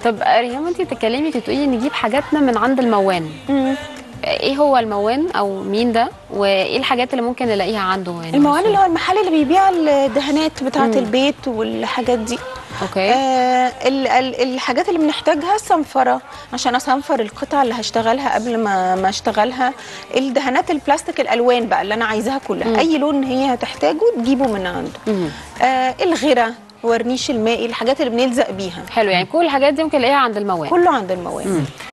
طب ريهام انت بتتكلمي كنت بتقولي نجيب حاجاتنا من عند الموان ايه هو الموان او مين ده وايه الحاجات اللي ممكن نلاقيها عنده هنا الموان اللي هو المحل اللي بيبيع الدهانات بتاعه البيت والحاجات دي اوكي آه ال- ال- الحاجات اللي بنحتاجها الصنفره عشان اصنفر القطع اللي هشتغلها قبل ما ما اشتغلها الدهانات البلاستيك الالوان بقى اللي انا عايزاها كلها مم. اي لون هي هتحتاجه تجيبه من عنده مم. آه الغيره ورنيش المائي الحاجات اللي بنلزق بيها حلو يعني كل الحاجات دي ممكن نلاقيها عند الموان كله عند المواد مم.